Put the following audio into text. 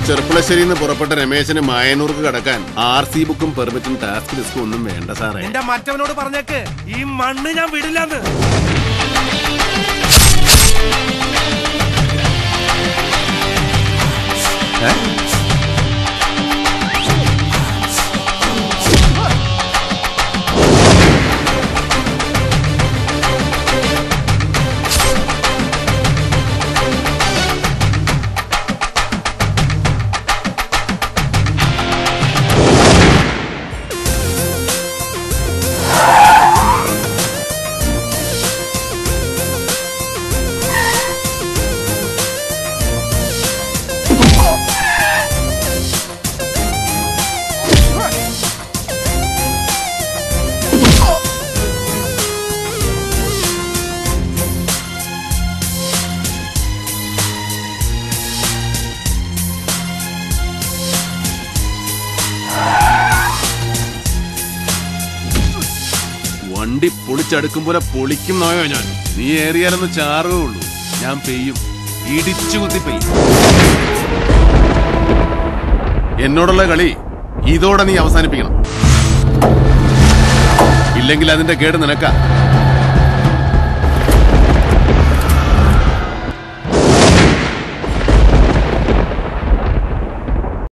ചെറുപ്പളശ്ശേരിയിൽ നിന്ന് പുറപ്പെട്ട രമേശന് മായനൂർക്ക് കടക്കാൻ ആർ സി ബുക്കും പെർമിറ്റും ടാസ്ക് ലിസ്റ്റും ഒന്നും വേണ്ട സാറേ എന്റെ മറ്റവനോട് പറഞ്ഞേക്ക് ഈ മണ്ണ് ഞാൻ വിടില്ലെന്ന് ഏ? വണ്ടി പൊളിച്ചടുക്കും പോലെ പൊളിക്കും നോയോ ഞാൻ നീ ഏറിയാലൊന്ന് ചാറുകേ ഉള്ളൂ ഞാൻ പെയ്യും ഇടിച്ചു കുത്തി പെയ്യും എന്നോടുള്ള കളി ഇതോടെ നീ അവസാനിപ്പിക്കണം ഇല്ലെങ്കിൽ അതിന്റെ കേട് നിനക്ക